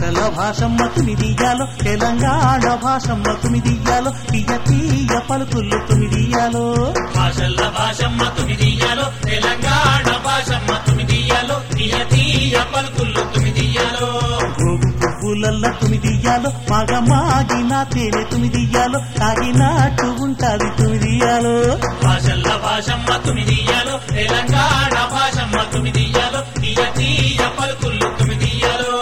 భాషల భాషమ్మ తుమిదియాలో తెలంగాణ భాషమ్మ తుమిదియాలో తీయ తీయ పలుకులు తుమిదియాలో భాషల్ల భాషమ్మ తుమిదియాలో తెలంగాణ భాషమ్మ తుమిదియాలో తీయ తీయ పలుకులు తుమిదియాలో గోగు పువ్వులల్ల తుమిదియాలో మగ మాగిన తేనె తుమిదియాలో తాగినట్టు ఉంటాది తుమిదియాలో భాషల్ల భాషమ్మ తుమిదియాలో తెలంగాణ భాషమ్మ తుమిదియాలో తీయ తీయ పలుకులు తుమిదియాలో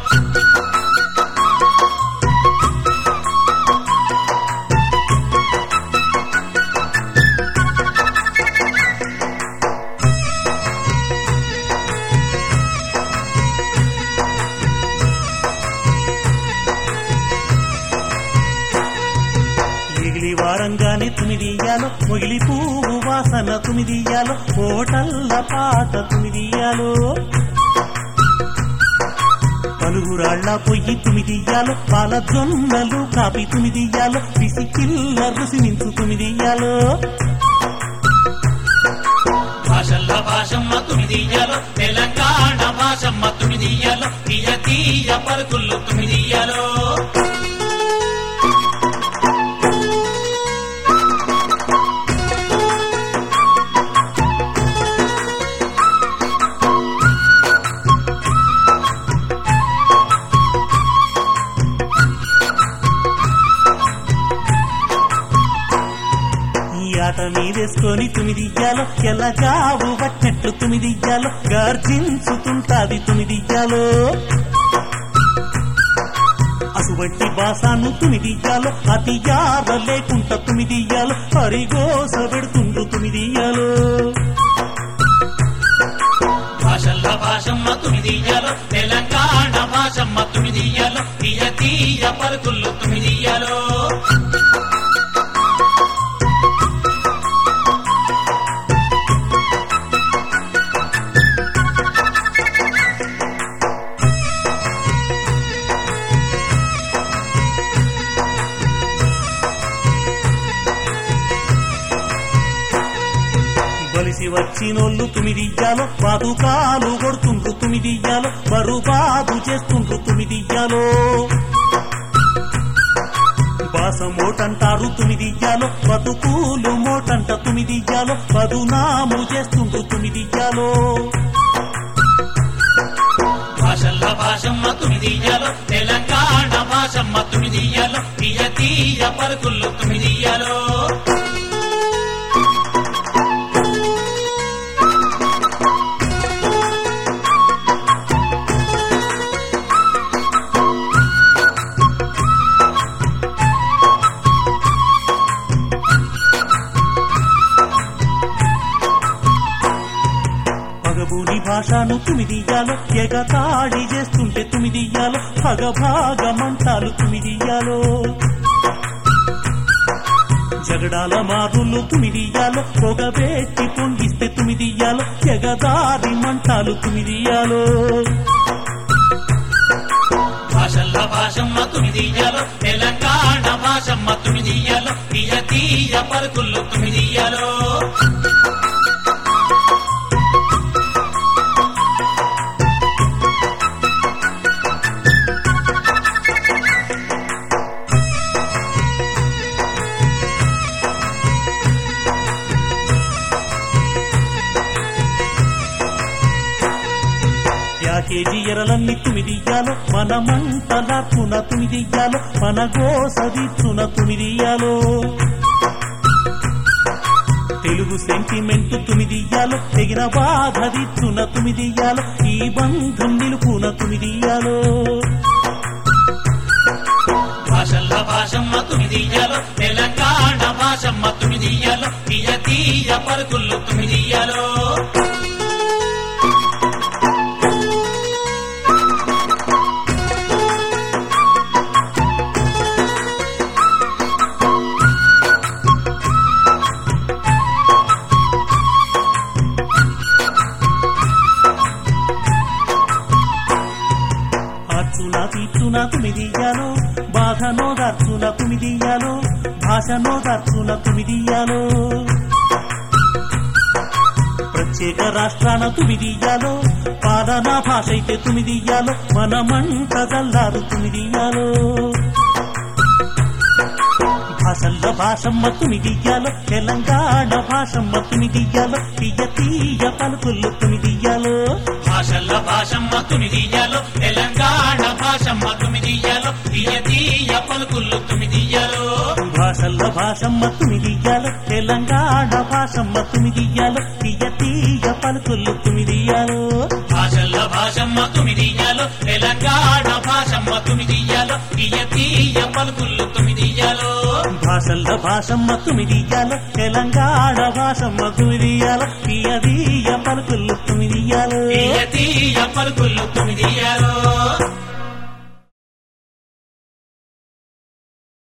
మిగిలి వారంగానే తుమిదియాలో మొగిలి పువ్వు వాసన తుమిదియాలో కోటల్ల పాట తుమిదియాలో పలుగురాళ్ళ పొయ్యి తుమిదియాలో పాల జొన్నలు కాపి తుమిదియాలో పిసికిల్ల రుసి మించు తుమిదియాలో భాషల్ల భాషమ్మ తుమిదియాలో తెలంగాణ భాషమ్మ తుమిదియాలో తీయ తీయ పలుకులు తుమిదియాలో ఈ ఆట మీదేసుకొని తుమిదియ్యాలో ఎల్లగావు పట్టినట్లు తుమిదియ్యాలో గర్జించుతుంటాది తుమిదియ్యాలో అసువంటి బాసాను తుమిదియ్యాలో అతి యాద లేకుంట తుమిదియ్యాలో పరిగోస పెడుతుండ్రు తుమిదియ్యాలో భాషల్ల భాషమ్మ తుమిదియాలో తెలంగాణ భాషమ్మ తుమిదియాలో తీయ తీయ పలుకులు తుమిదియాలో బలిసి వచ్చినోళ్ళు తుమిదియ్యాలో పాదుకాలు కొడుతుండ్రు తుమిదియ్యాలో బరుబాదు చేస్తుండ్రు తుమిదియ్యాలో బాస మోటంటారు తుమిదియ్యాలో బతుకులు మోటంట తుమిదియ్యాలో పదునాము చేస్తుండ్రు తుమిదియ్యాలో భాషల్ల భాషమ్మ తుమిదియాలో తెలంగాణ భాషమ్మ తుమిదియాలో తీయ తీయ పలుకులు తుమిదియాలో పగబూని భాషను తుమిదియ్యాలో ఎగతాడి చేస్తుంటే తుమిదియ్యాలో పగభాగమంటాలు తుమిదియ్యాలో జగడాల మారులు తుమిదియ్యాలో పొగబెట్టి పొంగిస్తే తుమిదియ్యాలో ఎగదారి మంటాలు తుమిదియ్యాలో భాషల్ల భాషమ్మ తుమిదియాలో తెలంగాణ భాషమ్మ తుమిదియాలో తీయ తీయ పలుకులు తుమిదియాలో యాకేజీ ఎరలన్నీ తుమిదియ్యాలో మన మంటలార్చున తుమిదియ్యాలో మన గోసదీర్చున తుమిదియ్యాలో తెలుగు సెంటిమెంట్ తుమిదియ్యాలో తెగిన బాధ దిచ్చున తుమిదియ్యాలో ఈ బంధం నిలుపున తుమిదియ్యాలో భాషల్ల భాషమ్మ తుమిదియాలో తెలంగాణ భాషమ్మ తుమిదియాలో తీయ తీయ పలుకులు తుమిదియాలో అర్చున తీర్చున తుమిదియ్యాలో బాధనో దర్చున తుమిదియ్యాలో భాషనో దర్చున తుమిదియ్యాలో ప్రత్యేక రాష్ట్రాన తుమిదియ్యాలో పాలనా భాష అయితే తుమిదియ్యాలో మనమంట జల్లారు తుమిదియ్యాలో భాషల్ల భాషమ్మ తుమిదియ్యాలో తెలంగాణ భాషమ్మ తుమిదియ్యాలో తీయ తీయ పలుకులు తుమిదియ్యాలో భాషల్ల భాషమ్మ తుమిదియ్యాలో తెలంగాణ భాషమ్మ తుమిదియ్యాలో తీయ తీయ పలుకులు తుమిదియ్యాలో భాషల్ల భాషమ్మ తుమిదియ్యాలో తెలంగాణ భాషమ్మ తుమిదియ్యాలో తీయ తీయ పలుకులు తుమిదియ్యాలో భాషల్ల భాషమ్మ తుమిదియ్యాలో తెలంగాణ భాషమ్మ తుమిదియ్యాలో తీయ తీయ పలుకులు తుమిదియ్యాలో భాషల్ల భాషమ్మ తుమిదియ్యాలో తెలంగాణ భాషమ్మ తుమిదియ్యాలో తీయ తీయ పలుకులు తుమిదియ్యాలో తీయ తీయ పలుకులు తుమిదియ్యాలో